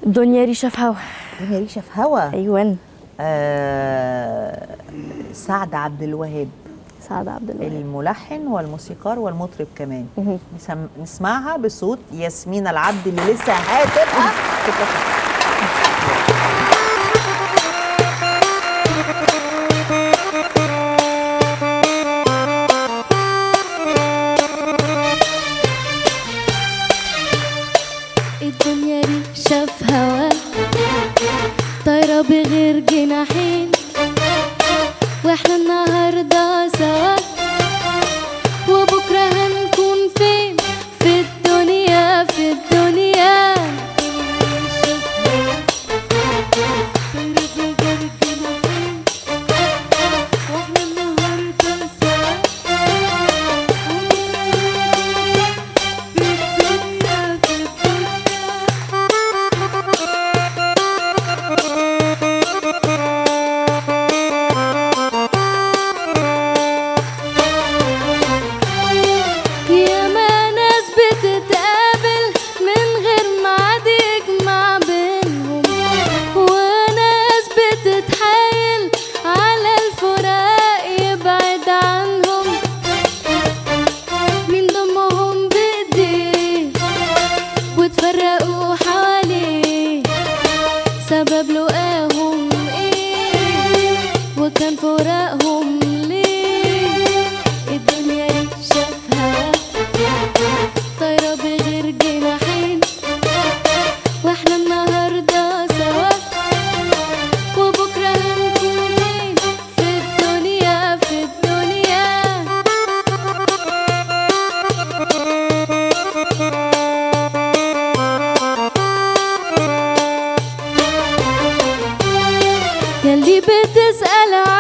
دنيا ريشه في هوا دنيا ريشه في هوا ايوه آه سعد عبد الوهاب سعد عبد الوهاب الملحن والموسيقار والمطرب كمان مهم. نسم... نسمعها بصوت ياسمين العبد اللي لسه هتبقى في التصوير. الدنيا ريشة في هوا طايرة بغير جناحين واحنا النهاردة سوا وبكرة هنكون فين في الدنيا في الدنيا طايرة بغير جناحين واحنا النهاردة سوا في الدنيا في الدنيا ياما ناس بتتقابل من غير ميعاد يجمع بينهم وناس بتتحايل على الفراق يبعد عنهم من ضمهم بايديه وتفرقوا حواليه سبب لقاهم ايه وكان فراقهم ليه الدنيا ريشة في هوا طايرة بغير جناحين واحنا النهاردة سوا وبكرة هنكون فين في الدنيا في الدنيا يلي بتسأل